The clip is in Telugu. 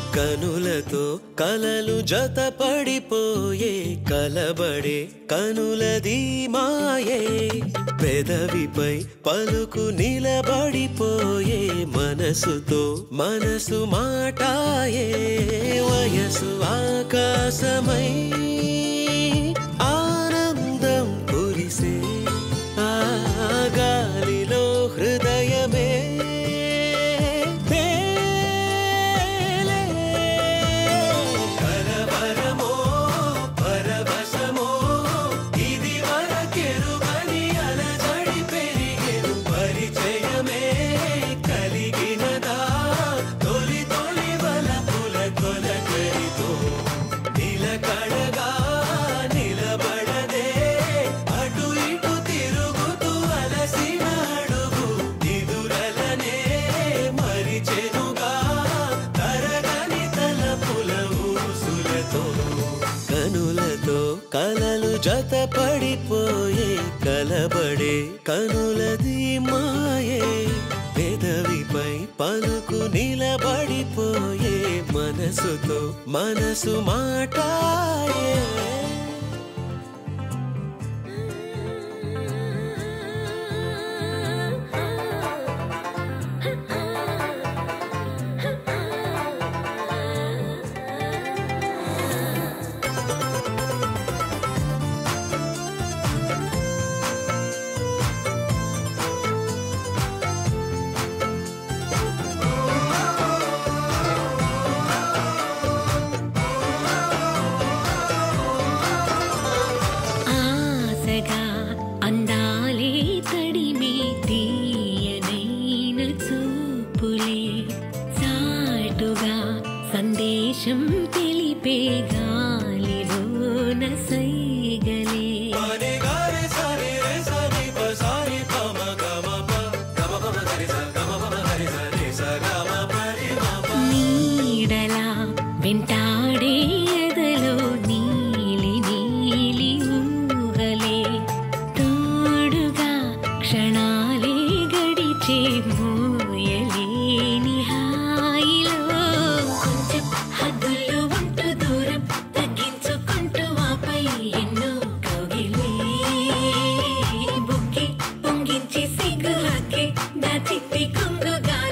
కనులతో కలలు జత పడిపోయే కలబడే కనులది మాయే పెదవిపై పలుకు నిలబడిపోయే మనసుతో మనసు మాటాయే వయసు ఆకాశమై ఆనందం కురిసే ఆ గాలిలో హృదయమే తేలే. కలవరమో పరవశమో ఇది వరకెరుగని అలజడి పెరిగెను పరిచయమే కలిగినదా తొలి తొలి వలపుల కొలకరితో నిలకడగా నిలబడదే అటు ఇటు తిరుగుతూ అలసిన అడుగు నిదురలనే మరిచెనుగా తరగని తలపుల ఊసులతో కనులతో కలలు జత పడిపోయే కలబడే కనులది మాయే పెదవిపై పలుకు నిలబడిపోయే మనసుతో మనసు మాటాయే ఆశగా అందాలే తడిమే తీయనైన చూపులే సాటుగా సందేశం తెలిపే గాలిలోన సైగలే పని గారి సరి రే సరి ప సారి ప మ గ మ ప గ మ ప మ గరి స గ మ ప మ గరి స రి స గ మ ప రి మ ప నీడలా వెంటాడే ఎదలో నీలి నీలి ఊహలే తోడుగా క్షణాలే గడిచే మోయలేని హాయిలో కొంచెం హద్దుల్లో ఉంటూ దూరం తగ్గించుకుంటూ ఆపై ఎన్నో కౌగిలే బుక్కి పొంగించి సిగ్గు హక్కి దాచిప్పి కొంగు గాలి